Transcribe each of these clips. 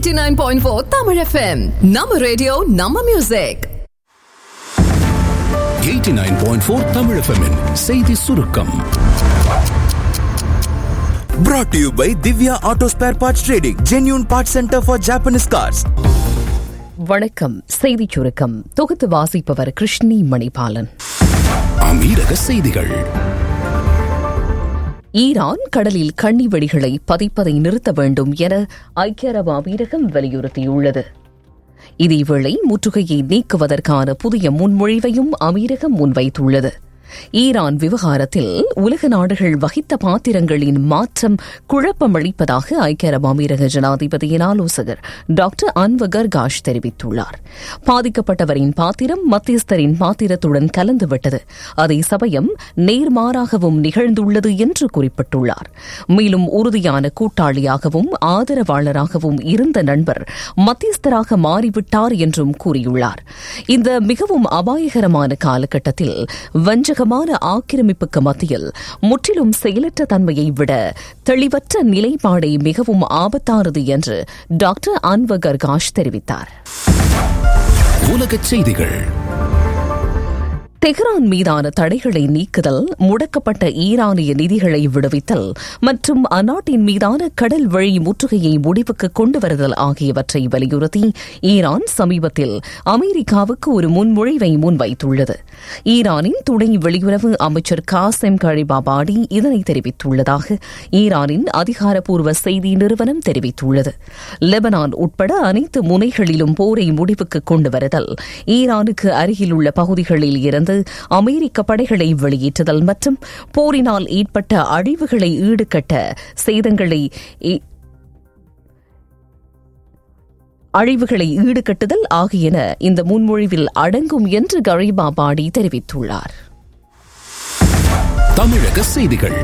89.4 Tamil FM. நம்ம radio நம்ம music 89.4 Tamil FM -இன் செய்தி சுருக்கம் Brought to you by Divya Auto Spare Parts Trading, genuine parts center for Japanese cars. வணக்கம் செய்திச் சுருக்கம் தொகுத்து வாசிப்பவர் கிருஷ்ணி மணிபாலன் அமீரக செய்திகள் ஈரான் கடலில் கண்ணி வெடிகளை பதிப்பதை நிறுத்த வேண்டும் என ஐக்கிய அரபு அமீரகம் வலியுறுத்தியுள்ளது இதேவேளை முற்றுகையை நீக்குவதற்கான புதிய முன்மொழிவையும் அமீரகம் முன்வைத்துள்ளது ஈரான் விவகாரத்தில் உலக நாடுகள் வகித்த பாத்திரங்களின் மாற்றம் குழப்பமளிப்பதாக ஐக்கிய அரபு அமீரக ஜனாதிபதியின் ஆலோசகர் டாக்டர் அன்வகர் காஷ் தெரிவித்துள்ளார் பாதிக்கப்பட்டவரின் பாத்திரம் மத்தியஸ்தரின் பாத்திரத்துடன் கலந்துவிட்டது அதே சமயம் நேர்மாறாகவும் நிகழ்ந்துள்ளது என்று குறிப்பிட்டுள்ளார் மேலும் உறுதியான கூட்டாளியாகவும் ஆதரவாளராகவும் இருந்த நண்பர் மத்தியஸ்தராக மாறிவிட்டார் என்றும் கூறியுள்ளார் இந்த மிகவும் அபாயகரமான காலகட்டத்தில் வஞ்சகமான ஆக்கிரமிப்புக்கு மத்தியில் முற்றிலும் செயலற்ற தன்மையை விட தெளிவற்ற நிலைப்பாடே மிகவும் ஆபத்தானது என்று டாக்டர் அன்வகர் காஷ் தெரிவித்தார் உலகச் செய்திகள் தெஹ்ரான் மீதான தடைகளை நீக்குதல் முடக்கப்பட்ட ஈரானிய நிதிகளை விடுவித்தல் மற்றும் அந்நாட்டின் மீதான கடல் வழி முற்றுகையை முடிவுக்கு கொண்டு வருதல் ஆகியவற்றை வலியுறுத்தி ஈரான் சமீபத்தில் அமெரிக்காவுக்கு ஒரு முன்மொழிவை முன்வைத்துள்ளது ஈரானின் துணை வெளியுறவு அமைச்சர் காசிம் கழிபாபாடி இதனை தெரிவித்துள்ளதாக ஈரானின் அதிகாரப்பூர்வ செய்தி நிறுவனம் தெரிவித்துள்ளது லெபனான் உட்பட அனைத்து முனைகளிலும் போரை முடிவுக்கு கொண்டு வருதல் ஈரானுக்கு அருகில் உள்ள பகுதிகளில் இருந்து அமெரிக்க படைகளை வெளியேற்றுதல் மற்றும் போரினால் ஏற்பட்ட அழிவுகளை ஈடுகட்ட சேதங்களை அழிவுகளை ஈடுகட்டுதல் ஆகியன இந்த முன்மொழிவில் அடங்கும் என்று கரிபாபாடி தெரிவித்துள்ளார் தமிழக செய்திகள்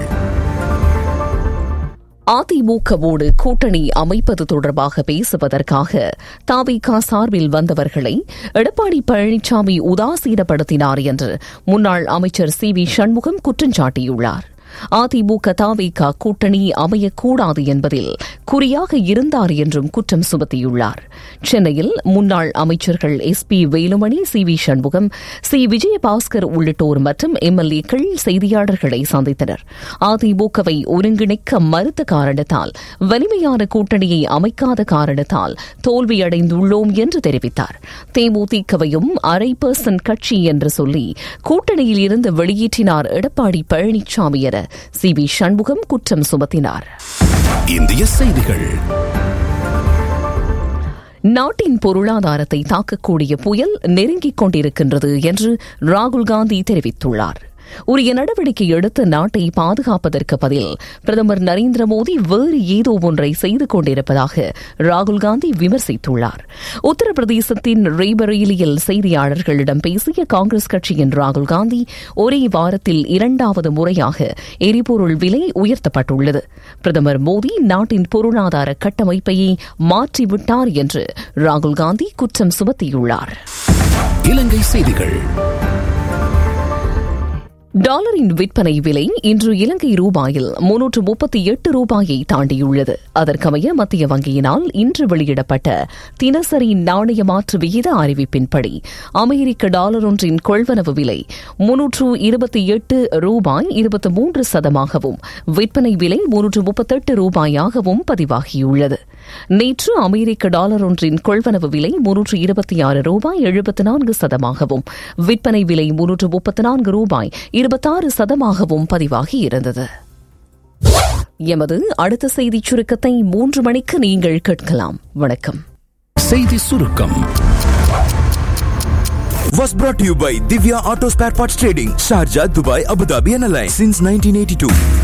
அதிமுகவோடு கூட்டணி அமைப்பது தொடர்பாக பேசுவதற்காக தாவிக சார்பில் வந்தவர்களை எடப்பாடி பழனிசாமி உதாசீனப்படுத்தினார் என்று முன்னாள் அமைச்சர் சி வி சண்முகம் குற்றம் சாட்டியுள்ளார் அதிமுக தாவேகா கூட்டணி அமையக்கூடாது என்பதில் குறியாக இருந்தார் என்றும் குற்றம் சுமத்தியுள்ளார் சென்னையில் முன்னாள் அமைச்சர்கள் S P Velumani C V Shanmugam C Vijayabaskar உள்ளிட்டோர் மற்றும் எம்எல்ஏக்கள் செய்தியாளர்களை சந்தித்தனர் அதிமுகவை ஒருங்கிணைக்க மறுத்த காரணத்தால் வலிமையான கூட்டணியை அமைக்காத காரணத்தால் தோல்வியடைந்துள்ளோம் என்று தெரிவித்தார் தேமுதிகவையும் அரை பர்சன்ட் கட்சி என்று சொல்லி கூட்டணியில் இருந்து வெளியேற்றினார் எடப்பாடி பழனிசாமி என சி வி சண்முகம் குற்றம் சுமத்தினார் இந்திய செய்திகள் நாட்டின் பொருளாதாரத்தை தாக்கக்கூடிய புயல் நெருங்கிக் கொண்டிருக்கின்றது என்று ராகுல் காந்தி தெரிவித்துள்ளார் உரிய நடவடிக்கை எடுத்து நாட்டை பாதுகாப்பதற்கு பதில் பிரதமர் நரேந்திர மோடி வேறு ஏதோ ஒன்றை செய்து கொண்டிருப்பதாக ராகுல் காந்தி விமர்சித்துள்ளார் உத்தரப்பிரதேசத்தின் ரேபரேலியில் செய்தியாளர்களிடம் பேசிய காங்கிரஸ் கட்சியின் ராகுல் காந்தி ஒரே வாரத்தில் இரண்டாவது முறையாக எரிபொருள் விலை உயர்த்தப்பட்டுள்ளது பிரதமர் மோடி நாட்டின் பொருளாதார கட்டமைப்பையே மாற்றிவிட்டார் என்று ராகுல் காந்தி குற்றம் சுமத்தியுள்ளார் இலங்கை செய்திகள் டாலரின் விற்பனை விலை இன்று இலங்கை ரூபாயில் முன்னூற்று முப்பத்தி எட்டு ரூபாயை தாண்டியுள்ளது அதற்கமைய மத்திய வங்கியினால் இன்று வெளியிடப்பட்ட தினசரி நாணய மாற்று விகித அறிவிப்பின்படி அமெரிக்க டாலர் ஒன்றின் கொள்வனவு விலை முன்னூற்று இருபத்தி எட்டு ரூபாய் இருபத்தி மூன்று சதமாகவும் விற்பனை விலை முன்னூற்று முப்பத்தெட்டு ரூபாயாகவும் பதிவாகியுள்ளது நேற்று அமெரிக்க டாலர் ஒன்றின் கொள்வனவு விலை முன்னூற்று இருபத்தி ஆறு ரூபாய் எழுபத்தி நான்கு சதமாகவும் விற்பனை விலை முன்னூற்று முப்பத்தி நான்கு ரூபாய் இருபத்தாறு சதமாகவும் பதிவாகி இருந்தது எமது அடுத்த செய்திச் சுருக்கத்தை மூன்று மணிக்கு நீங்கள் கேட்கலாம் வணக்கம் செய்தி சுருக்கம் Was brought to you by Divya Auto Spare Parts Trading, Sharjah, Dubai, Abu Dhabi, and Alliance since 1982.